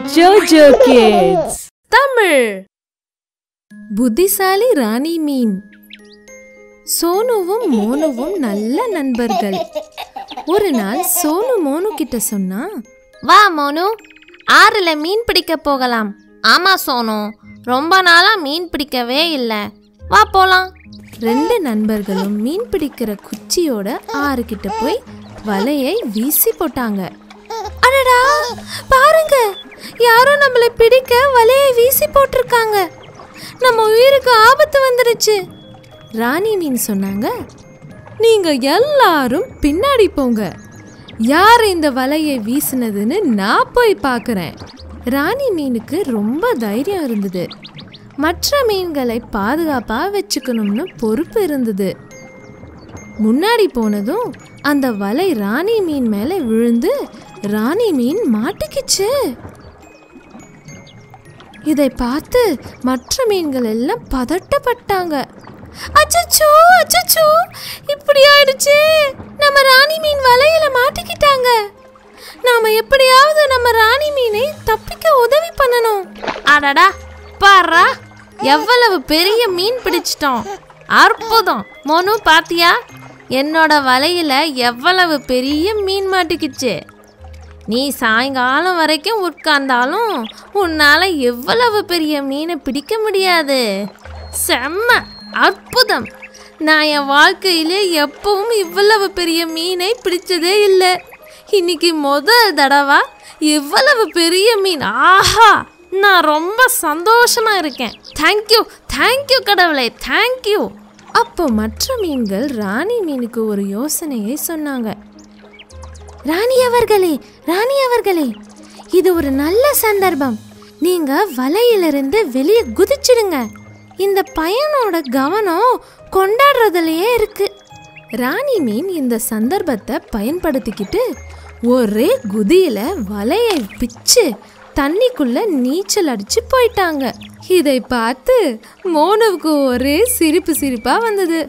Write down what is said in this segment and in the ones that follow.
ஜோஜோ kids Tamil புத்திசாலி ராணி மீன் சோனுவும் மோனுவும் நல்ல நண்பர்கள் ஒரு நாள் சோனு மோனு கிட்ட சொன்னா வா மோனு ஆறுல மீன் பிடிக்க போகலாம் ஆமா சோனு ரொம்ப நாளா மீன் பிடிக்கவே இல்லை வா போலாம் ரெண்டு நண்பர்களும் மீன் பிடிக்கிற குச்சியோட ஆறு கிட்ட போய் வலையை வீசி போட்டாங்க அடடா பாருங்க யாரோ நம்மளை பிடிக்க வலையை வீசி போட்டிருக்காங்க நம்ம உயிருக்கு ஆபத்து வந்துருச்சு ராணி மீன் சொன்னாங்க நீங்க எல்லாரும் பின்னாடி போங்க யார் இந்த வலையை வீசினதுன்னு நான் போய் பார்க்கறேன் ராணி மீனுக்கு ரொம்ப தைரியம் இருந்தது மற்ற மீன்களை பாதுகாப்பா வச்சுக்கணும்னு பொறுப்பு இருந்தது முன்னாடி போனதும் அந்த வலை ராணி மீன் மேல விழுந்து ராணி மீன் மாட்டிக்கிச்சு இதை பார்த்து மற்ற மீன்கள் எல்லாம் பதட்டப்பட்டாங்க அச்சச்சோ அச்சச்சோ இப்படி ஆயிடுச்சு நம்ம ராணி மீன் வலையில மாட்டிக்கிட்டாங்க நாம எப்படியாவது நம்ம ராணி மீனை தப்பிக்க உதவி பண்ணணும் அடடா பாரா எவ்வளவு பெரிய மீன் பிடிச்சிட்டோம் அற்புதம் மோனு பாத்தியா என்னோட வலையில எவ்வளவு பெரிய மீன் மாட்டிக்கிச்சு நீ சாயங்காலம் வரைக்கும் உட்கார்ந்தாலும் உன்னால எவ்வளவு பெரிய மீனை பிடிக்க முடியாது செம்ம அற்புதம் நான் என் வாழ்க்கையிலே எப்பவும் இவ்வளவு பெரிய மீனை பிடிச்சதே இல்லை இன்னைக்கு முதல் தடவா இவ்வளவு பெரிய மீன் ஆஹா நான் ரொம்ப சந்தோஷமா இருக்கேன் தேங்க்யூ தேங்க்யூ கடவுளே தேங்க்யூ அப்போ மற்ற மீன்கள் ராணி மீனுக்கு ஒரு யோசனையை சொன்னாங்க ராணி அவர்களே ராணி அவர்களே இது ஒரு நல்ல சந்தர்ப்பம் நீங்க வலையிலிருந்து வெளியே குதிச்சிடுங்க இந்த பையனோட கவனம் கொண்டாடுறதுலயே இருக்கு ராணி மீன் இந்த சந்தர்ப்பத்தை பயன்படுத்திக்கிட்டு ஒரே குதியில வலையை பிச்சு தண்ணிக்குள்ள நீச்சல் அடிச்சு போயிட்டாங்க இதை பார்த்து மோனுவுக்கு ஒரே சிரிப்பு சிரிப்பா வந்தது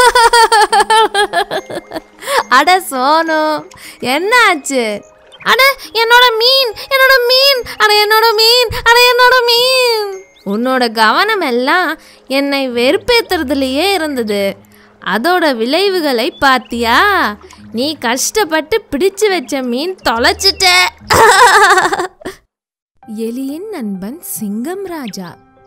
அட சோனு என்ன ஆச்சு அட என்னோட மீன் என்னோட மீன் அட என்னோட மீன் அட என்னோட மீன் உன்னோட கவனம் எல்லாம் என்னை வெறுப்பேத்துறதுலயே இருந்தது அதோட விளைவுகளை பாத்தியா நீ கஷ்டப்பட்டு பிடிச்சு வச்ச மீன் தொலைச்சிட்ட எலியின் நண்பன் சிங்கம் ராஜா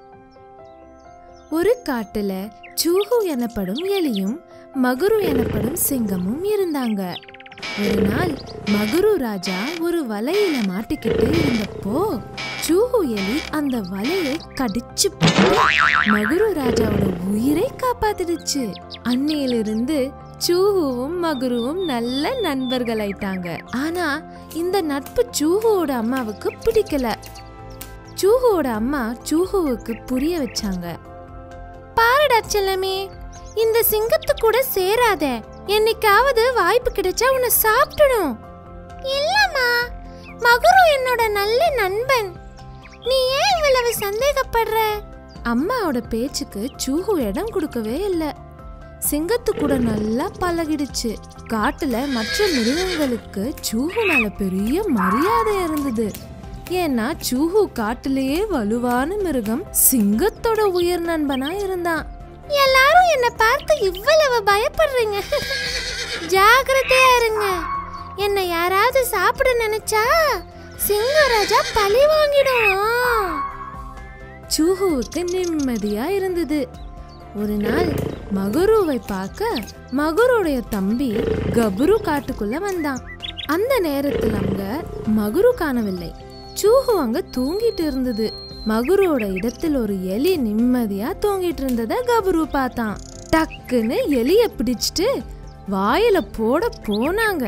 ஒரு காட்டுல சூஹு எனப்படும் எலியும் மகுரு எனப்படும் சிங்கமும் இருந்தாங்க ஒரு நாள் மகுரு ராஜா ஒரு வலையில மாட்டிக்கிட்டு இருந்தப்போ சூஹு எலி அந்த வலையை கடிச்சு போட்டு மகுரு ராஜாவோட உயிரை காப்பாத்திடுச்சு அன்னையிலிருந்து சூஹுவும் மகுருவும் நல்ல நண்பர்களாயிட்டாங்க ஆனா இந்த நட்பு சூஹுவோட அம்மாவுக்கு பிடிக்கல சூஹுவோட அம்மா சூஹுவுக்கு புரிய வச்சாங்க பாருடா செல்லமே இந்த சிங்கத்து கூட சேராத என்னைக்காவது வாய்ப்பு கிடைச்சா உன்னை சாப்பிட்டுடும் இல்லம்மா மகுரு என்னோட நல்ல நண்பன் நீ ஏன் இவ்வளவு சந்தேகப்படுற அம்மாவோட பேச்சுக்கு சூஹு இடம் கொடுக்கவே இல்லை சிங்கத்து கூட நல்லா பழகிடுச்சு காட்டுல மற்ற மிருகங்களுக்கு சூஹு மேல பெரிய மரியாதை இருந்தது ஏன்னா சூஹு காட்டுலயே வலுவான மிருகம் சிங்கத்தோட உயிர் நண்பனா இருந்தான் எல்லாரும் என்ன பார்த்து இவ்வளவு பயப்படுறீங்க ஜாக்கிரதையா இருங்க என்ன யாராவது சாப்பிட நினைச்சா சிங்கராஜா பழி வாங்கிடும் சூஹுவுக்கு நிம்மதியா இருந்தது ஒரு நாள் மகுருவை பார்க்க மகுருடைய தம்பி கபுரு காட்டுக்குள்ள வந்தான் அந்த நேரத்தில் அங்க மகுரு காணவில்லை சூஹு அங்க தூங்கிட்டு இருந்தது மகுரோட இடத்தில் ஒரு எலி நிம்மதியா தூங்கிட்டு இருந்தத கபுரு பார்த்தான் டக்குன்னு எலிய பிடிச்சிட்டு வாயில போட போனாங்க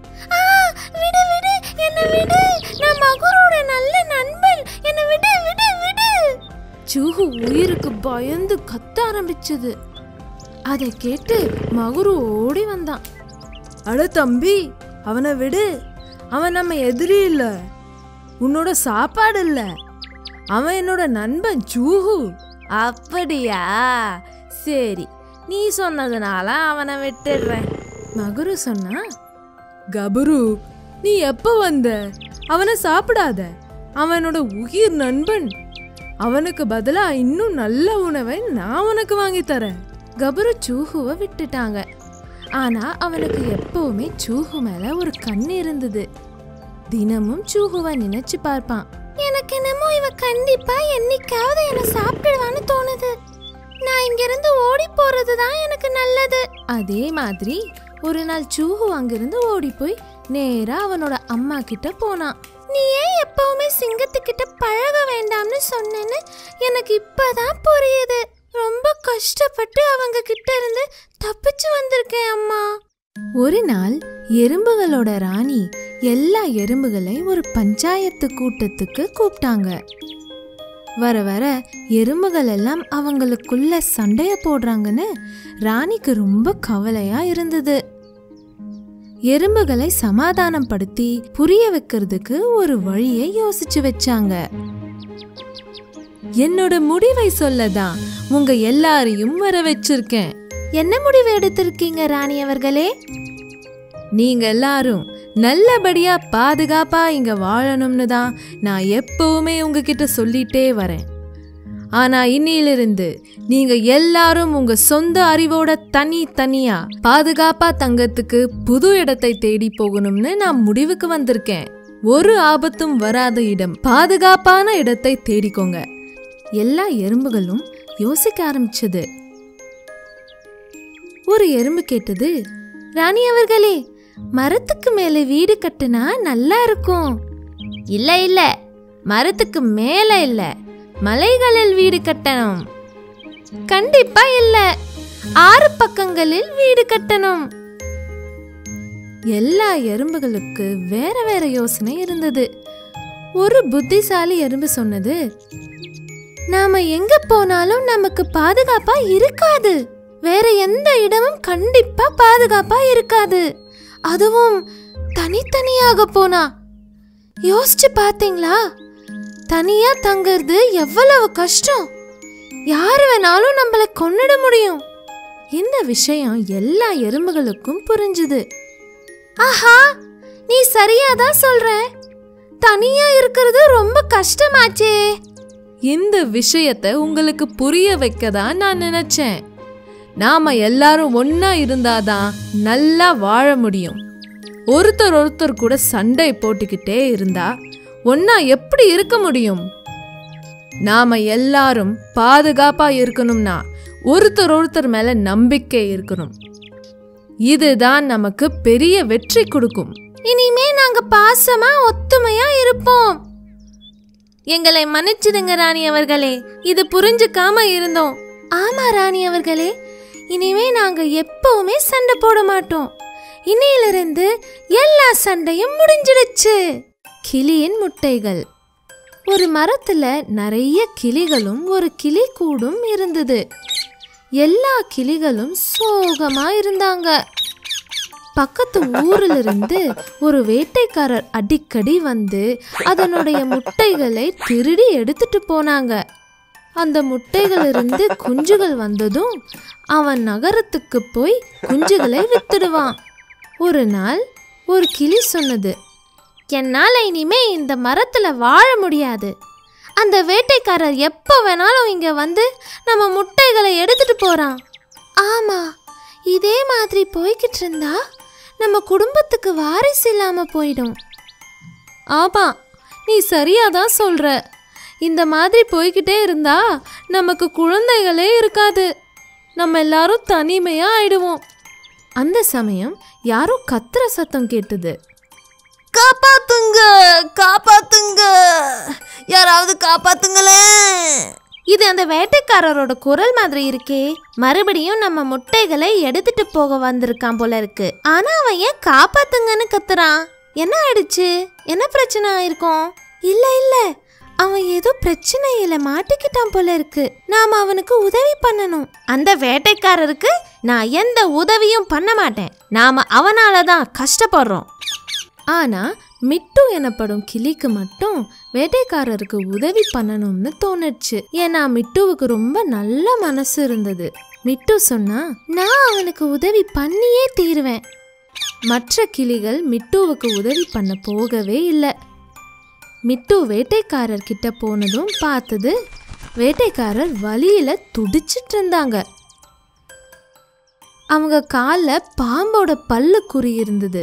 விடு விடு என்ன விடு நான் மகுரோட நல்ல நண்பன் என்ன விடு விடு விடு சூஹு உயிருக்கு பயந்து கத்த ஆரம்பிச்சது அதை கேட்டு மகுரு ஓடி வந்தான் அட தம்பி அவனை விடு அவன் நம்ம எதிரி இல்ல உன்னோட சாப்பாடு இல்ல அவன் என்னோட நண்பன் சூஹு அப்படியா சரி நீ சொன்னதுனால அவனை விட்டுடுறேன் மகுரு சொன்னா கபரு நீ எப்ப வந்த அவனை சாப்பிடாத அவனோட உயிர் நண்பன் அவனுக்கு பதிலா இன்னும் நல்ல உணவை நான் உனக்கு வாங்கி தரேன் கபரு சூஹுவை விட்டுட்டாங்க ஆனா அவனுக்கு எப்பவுமே சூஹு மேல ஒரு கண் இருந்தது தினமும் சூஹுவை நினைச்சு பார்ப்பான் எனக்கு என்னமோ இவ கண்டிப்பா என்னைக்காவது என்ன சாப்பிடுவான்னு தோணுது நான் இங்கிருந்து ஓடி போறது தான் எனக்கு நல்லது அதே மாதிரி ஒரு நாள் சூஹு அங்கிருந்து ஓடி போய் நேரா அவனோட அம்மா கிட்ட போனான் நீ ஏன் எப்பவுமே சிங்கத்துக்கிட்ட பழக வேண்டாம்னு சொன்னேன்னு எனக்கு இப்பதான் புரியுது ரொம்ப கஷ்டப்பட்டு அவங்க கிட்ட இருந்து தப்பிச்சு வந்திருக்கேன் அம்மா ஒரு நாள் எறும்புகளோட ராணி எல்லா எறும்புகளை ஒரு பஞ்சாயத்து கூட்டத்துக்கு கூப்பிட்டாங்க வர வர எறும்புகள் எல்லாம் அவங்களுக்குள்ள சண்டைய போடுறாங்கன்னு ராணிக்கு ரொம்ப கவலையா இருந்தது எறும்புகளை சமாதானம் படுத்தி புரிய வைக்கிறதுக்கு ஒரு வழியை யோசிச்சு வச்சாங்க என்னோட முடிவை சொல்லதான் உங்க எல்லாரையும் வர வச்சிருக்கேன் என்ன முடிவு எடுத்திருக்கீங்க ராணி அவர்களே நீங்க எல்லாரும் நல்லபடியா பாதுகாப்பா இங்க வாழணும்னு தான் நான் எப்பவுமே உங்ககிட்ட சொல்லிட்டே வரேன் ஆனா இன்னிலிருந்து நீங்க எல்லாரும் உங்க சொந்த அறிவோட தனி தனியா பாதுகாப்பா தங்கத்துக்கு புது இடத்தை தேடி போகணும்னு நான் முடிவுக்கு வந்திருக்கேன் ஒரு ஆபத்தும் வராத இடம் பாதுகாப்பான இடத்தை தேடிக்கோங்க எல்லா எறும்புகளும் யோசிக்க ஆரம்பிச்சது ஒரு எறும்பு கேட்டது ராணி அவர்களே மரத்துக்கு மேல வீடு கட்டுனா நல்லா இருக்கும் இல்ல இல்ல மரத்துக்கு மேல இல்ல மலைகளில் வீடு கட்டணும் கண்டிப்பா இல்ல ஆறு பக்கங்களில் வீடு கட்டணும் எல்லா எறும்புகளுக்கு வேற வேற யோசனை இருந்தது ஒரு புத்திசாலி எறும்பு சொன்னது நாம எங்க போனாலும் நமக்கு பாதுகாப்பா இருக்காது வேற எந்த இடமும் கண்டிப்பா பாதுகாப்பா இருக்காது அதுவும் தனித்தனியாக போனா யோசிச்சு பாத்தீங்களா தனியா தங்குறது எவ்வளவு கஷ்டம் யாரு வேணாலும் நம்மள கொன்னிட முடியும் இந்த விஷயம் எல்லா எறும்புகளுக்கும் புரிஞ்சுது ஆஹா நீ சரியா தான் சொல்ற தனியா இருக்கிறது ரொம்ப கஷ்டமாச்சே இந்த விஷயத்த உங்களுக்கு புரிய வைக்க தான் நான் நினைச்சேன் நாம எல்லாரும் ஒண்ணா இருந்தாதான் நல்லா வாழ முடியும் ஒருத்தர் ஒருத்தர் கூட சண்டை போட்டுக்கிட்டே இருந்தா ஒண்ணா எப்படி இருக்க முடியும் நாம எல்லாரும் பாதுகாப்பா இருக்கணும்னா ஒருத்தர் ஒருத்தர் மேல நம்பிக்கை இருக்கணும் இதுதான் நமக்கு பெரிய வெற்றி கொடுக்கும் இனிமே நாங்க பாசமா ஒத்துமையா இருப்போம் எங்களை மன்னிச்சிடுங்க ராணி அவர்களே இது புரிஞ்சுக்காம இருந்தோம் ஆமா ராணி அவர்களே இனிமே நாங்க எப்பவுமே சண்டை போட மாட்டோம் இன்னையிலிருந்து எல்லா சண்டையும் முடிஞ்சிடுச்சு கிளியின் முட்டைகள் ஒரு மரத்துல நிறைய கிளிகளும் ஒரு கிளி கூடும் இருந்தது எல்லா கிளிகளும் சோகமா இருந்தாங்க பக்கத்து ஊர்ல இருந்து ஒரு வேட்டைக்காரர் அடிக்கடி வந்து அதனுடைய முட்டைகளை திருடி எடுத்துட்டு போனாங்க அந்த முட்டைகளிலிருந்து குஞ்சுகள் வந்ததும் அவன் நகரத்துக்கு போய் குஞ்சுகளை வித்துடுவான் ஒரு நாள் ஒரு கிளி சொன்னது என்னால இனிமே இந்த மரத்துல வாழ முடியாது அந்த வேட்டைக்காரர் எப்போ வேணாலும் இங்க வந்து நம்ம முட்டைகளை எடுத்துட்டு போறான் ஆமா இதே மாதிரி போய்கிட்டு இருந்தா நம்ம குடும்பத்துக்கு வாரிசு இல்லாம போயிடும் ஆமா நீ சரியா தான் சொல்ற இந்த மாதிரி போய்கிட்டே இருந்தா நமக்கு குழந்தைகளே இருக்காது நம்ம எல்லாரும் தனிமையா ஆயிடுவோம் அந்த சமயம் யாரோ கத்துற சத்தம் கேட்டது காப்பாத்துங்க காப்பாத்துங்க யாராவது காப்பாத்துங்களேன் இது அந்த வேட்டைக்காரரோட குரல் மாதிரி இருக்கே மறுபடியும் நம்ம முட்டைகளை எடுத்துட்டு போக வந்திருக்கான் போல இருக்கு ஆனா அவன் ஏன் காப்பாத்துங்கன்னு கத்துறான் என்ன ஆயிடுச்சு என்ன பிரச்சனை ஆயிருக்கும் இல்ல இல்ல அவன் ஏதோ பிரச்சனையில மாட்டிக்கிட்டான் போல இருக்கு நாம அவனுக்கு உதவி பண்ணணும் அந்த வேட்டைக்காரருக்கு நான் எந்த உதவியும் பண்ண மாட்டேன் நாம அவனால தான் கஷ்டப்படுறோம் ஆனா மிட்டு எனப்படும் கிளிக்கு மட்டும் வேட்டைக்காரருக்கு உதவி பண்ணணும்னு தோணுச்சு ஏன்னா மிட்டுவுக்கு ரொம்ப நல்ல மனசு இருந்தது மிட்டு சொன்னா நான் அவனுக்கு உதவி பண்ணியே தீருவேன் மற்ற கிளிகள் மிட்டுவுக்கு உதவி பண்ண போகவே இல்லை மிட்டு வேட்டைக்காரர் கிட்ட போனதும் பார்த்தது வேட்டைக்காரர் வலியில துடிச்சிட்டு இருந்தாங்க அவங்க காலில் பாம்போட பல்லு குறி இருந்தது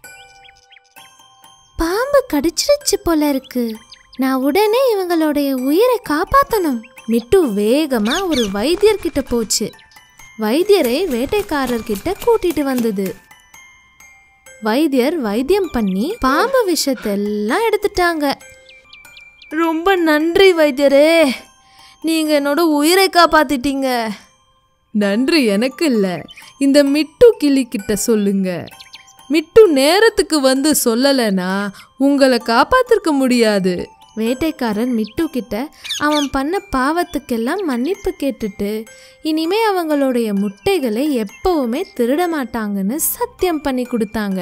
பாம்பு கடிச்சிருச்சு போல இருக்கு நான் உடனே இவங்களுடைய உயிரை காப்பாத்தணும் மிட்டு வேகமா ஒரு வைத்தியர் கிட்ட போச்சு வைத்தியரை வேட்டைக்காரர் கிட்ட கூட்டிட்டு வந்தது வைத்தியர் வைத்தியம் பண்ணி பாம்பு விஷத்தை எல்லாம் எடுத்துட்டாங்க ரொம்ப நன்றி வைத்தியரே நீங்க என்னோட உயிரை காப்பாத்திட்டீங்க நன்றி எனக்கு இல்ல இந்த மிட்டு கிளி கிட்ட சொல்லுங்க மிட்டு நேரத்துக்கு வந்து சொல்லலைன்னா உங்களை காப்பாத்திருக்க முடியாது வேட்டைக்காரன் மிட்டு கிட்ட அவன் பண்ண பாவத்துக்கெல்லாம் மன்னிப்பு கேட்டுட்டு இனிமே அவங்களுடைய முட்டைகளை எப்பவுமே திருட மாட்டாங்கன்னு சத்தியம் பண்ணி கொடுத்தாங்க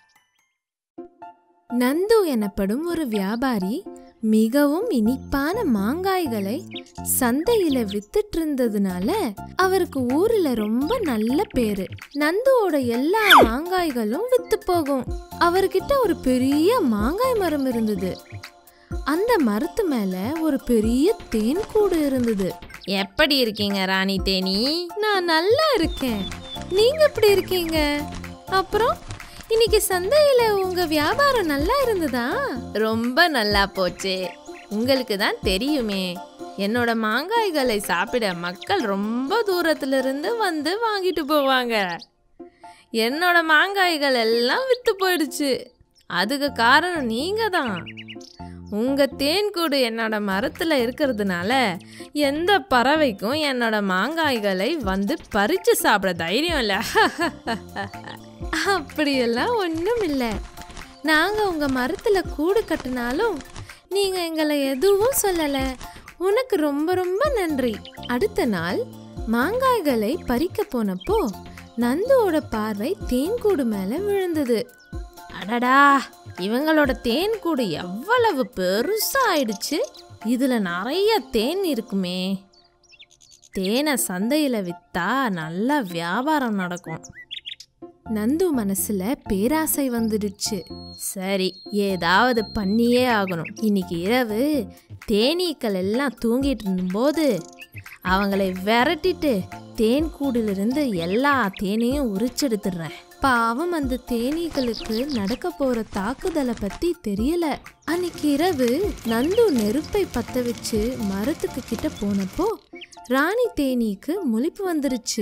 நந்து எனப்படும் ஒரு வியாபாரி மிகவும் இனிப்பான மாங்காய்களை சந்தையில வித்துட்டு இருந்ததுனால அவருக்கு ஊர்ல ரொம்ப நல்ல பேரு நந்துவோட எல்லா மாங்காய்களும் வித்து போகும் அவர்கிட்ட ஒரு பெரிய மாங்காய் மரம் இருந்தது அந்த மரத்து மேல ஒரு பெரிய தேன் கூடு இருந்தது எப்படி இருக்கீங்க ராணி தேனி நான் நல்லா இருக்கேன் நீங்க எப்படி இருக்கீங்க அப்புறம் இன்னைக்கு சந்தையில உங்க வியாபாரம் நல்லா இருந்ததா ரொம்ப நல்லா போச்சு உங்களுக்கு தான் தெரியுமே என்னோட மாங்காய்களை சாப்பிட மக்கள் ரொம்ப தூரத்துல இருந்து வந்து வாங்கிட்டு போவாங்க என்னோட மாங்காய்கள் எல்லாம் வித்து போயிடுச்சு அதுக்கு காரணம் நீங்க தான் உங்க தேன்கூடு என்னோட மரத்துல இருக்கிறதுனால எந்த பறவைக்கும் என்னோட மாங்காய்களை வந்து பறிச்சு சாப்பிட தைரியம் இல்லை அப்படியெல்லாம் ஒன்றும் இல்லை நாங்கள் உங்கள் மரத்தில் கூடு கட்டினாலும் நீங்கள் எங்களை எதுவும் சொல்லலை உனக்கு ரொம்ப ரொம்ப நன்றி அடுத்த நாள் மாங்காய்களை பறிக்க போனப்போ நந்துவோட பார்வை தேன்கூடு மேலே விழுந்தது அடடா இவங்களோட தேன் கூடு எவ்வளவு பெருசா ஆயிடுச்சு இதுல நிறைய தேன் இருக்குமே தேனை சந்தையில வித்தா நல்ல வியாபாரம் நடக்கும் நந்து மனசுல பேராசை வந்துடுச்சு சரி ஏதாவது பண்ணியே ஆகணும் இன்னைக்கு இரவு தேனீக்கள் எல்லாம் தூங்கிட்டு இருந்தபோது அவங்களை விரட்டிட்டு தேன் கூடிலிருந்து எல்லா தேனையும் உரிச்செடுத்துடுறேன் பாவம் அந்த தேனீகளுக்கு நடக்க போற தாக்குதலை பத்தி தெரியல அன்னைக்கு இரவு நந்து நெருப்பை பத்த வச்சு மரத்துக்கு கிட்ட போனப்போ ராணி தேனீக்கு முழிப்பு வந்துருச்சு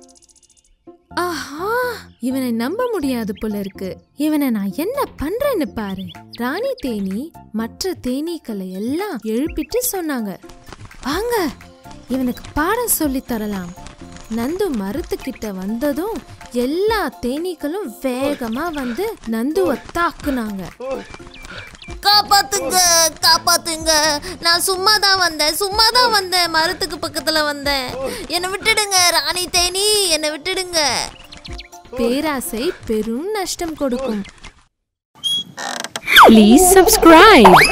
ஆஹா இவனை நம்ப முடியாது போல இருக்கு இவனை நான் என்ன பண்றேன்னு பாரு ராணி தேனி மற்ற தேனீக்களை எல்லாம் எழுப்பிட்டு சொன்னாங்க வாங்க இவனுக்கு பாடம் சொல்லி தரலாம் நந்து மரத்துக்கிட்ட வந்ததும் எல்லா தேனீக்களும் வேகமா வந்து நந்துவை தாக்குனாங்க காப்பாத்துங்க காப்பாத்துங்க நான் சும்மா தான் வந்தேன் சும்மா தான் வந்தேன் மரத்துக்கு பக்கத்துல வந்தேன் என்னை விட்டுடுங்க ராணி தேனி என்னை விட்டுடுங்க பேராசை பெரும் நஷ்டம் கொடுக்கும் Please subscribe.